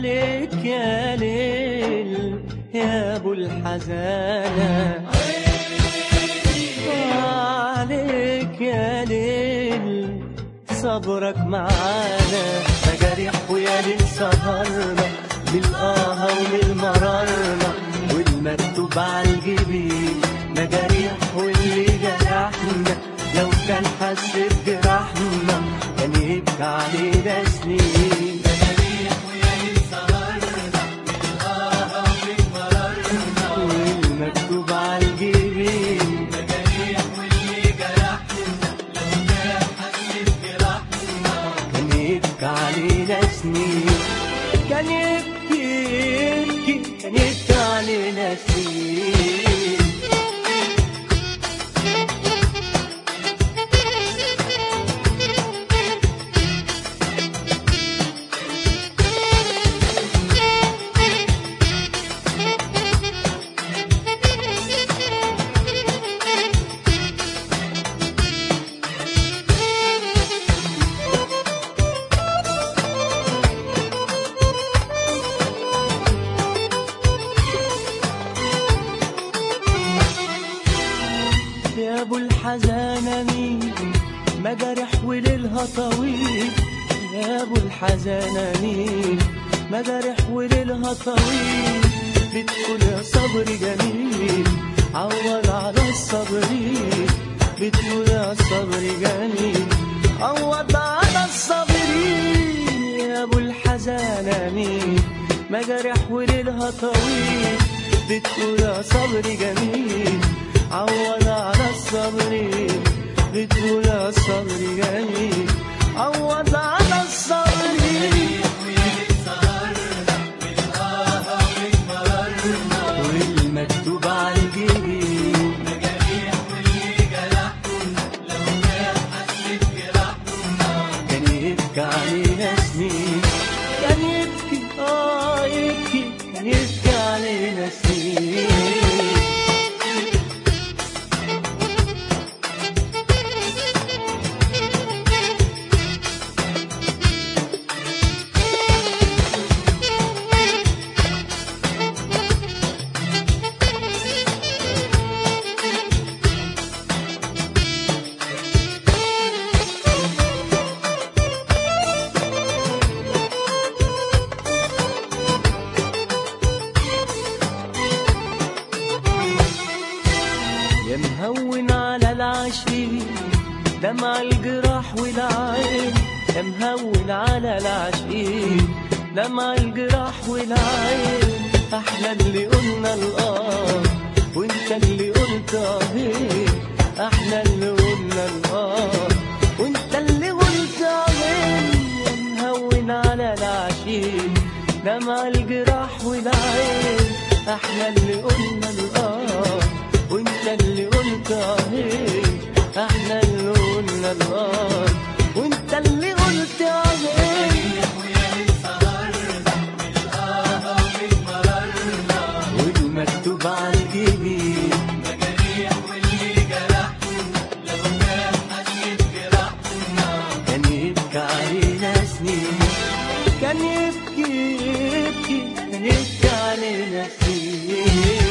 عليك يا ليل يا ابو الحزانه عليك يا ليل صبرك معانا مجاريح ويا ليل سهرنا بالآه وبالمرارنا والمكتوب على الجبين مجاريح واللي جرحنا لو كان حس بجراحنا كان يبكي علينا سنين والمكتوب على الجبين كان يبكي علينا سنين كان يبكي يبكي كان يبكي علينا سنين يا ابو الحزانه مين مجارح وليلها طويل يا ابو الحزانه مين مجارح وليلها طويل بتقول يا صبر جميل عوض على الصابرين بتقول يا صبر جميل عوض على الصابرين يا ابو الحزانه مين مجارح وليلها طويل بتقول يا صبر جميل عوض على الصبرين بتقول يا صبر جميل عوض على الصبرين والمكتوب على الجبين كان يبكي علينا سنين كان يبكي اه يبكي كان يبكي علينا سنين يا مهون على العشيق دمع الجراح والعين يا مهون على العشيق دمع الجراح والعين احنا اللي قلنا الاه وانت اللي قلت اه احنا اللي قلنا الاه وانت اللي قلت اه يا مهون على العشيق دمع الجراح والعين احنا اللي قلنا الاه وانت اللي قلت اه احنا اللي قلنا الاه وانت اللي قلت اه والمكتوب على الجبين كان يبكي علينا سنين كان يبكي يبكي كان يبكي علينا سنين